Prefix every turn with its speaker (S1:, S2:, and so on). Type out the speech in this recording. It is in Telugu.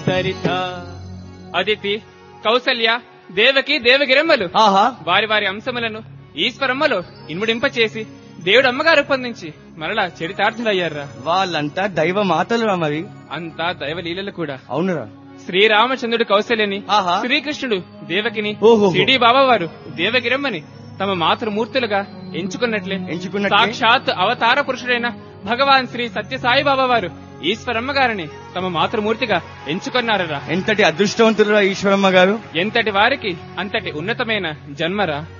S1: సరిత అదితి కౌసల్య దేవకి దేవగిరమ్మలు
S2: ఆహా
S1: వారి వారి అంశములను ఈశ్వరమ్మలో ఇన్ముడింపచేసి దేవుడు అమ్మగారు రూపొందించి మరలా చరితార్థులయ్యారా
S2: వాళ్ళంతా దైవ మాతలురా మరి
S1: అంతా దైవలీలలు కూడా
S2: అవునురా
S1: శ్రీరామచంద్రుడు కౌశల్యని
S2: ఆహా.
S1: శ్రీకృష్ణుడు దేవకిని
S2: ఓహోహో.
S1: షిరిడి బాబావారు దేవగిరమ్మని తమ మాతృమూర్తులుగా ఎంచుకున్నట్లే
S2: ఎంచుకున్నట్లే.
S1: సాక్షాత్ అవతార పురుషుడైన భగవాన్ శ్రీ సత్యసాయి బాబా వారు ఈశ్వరమ్మ గారిని తమ మాతృమూర్తిగా ఎంచుకున్నారరా
S2: ఎంతటి అదృష్టవంతులురా ఈశ్వరమ్మ గారు
S1: ఎంతటి వారికి అంతటి ఉన్నతమైన జన్మరా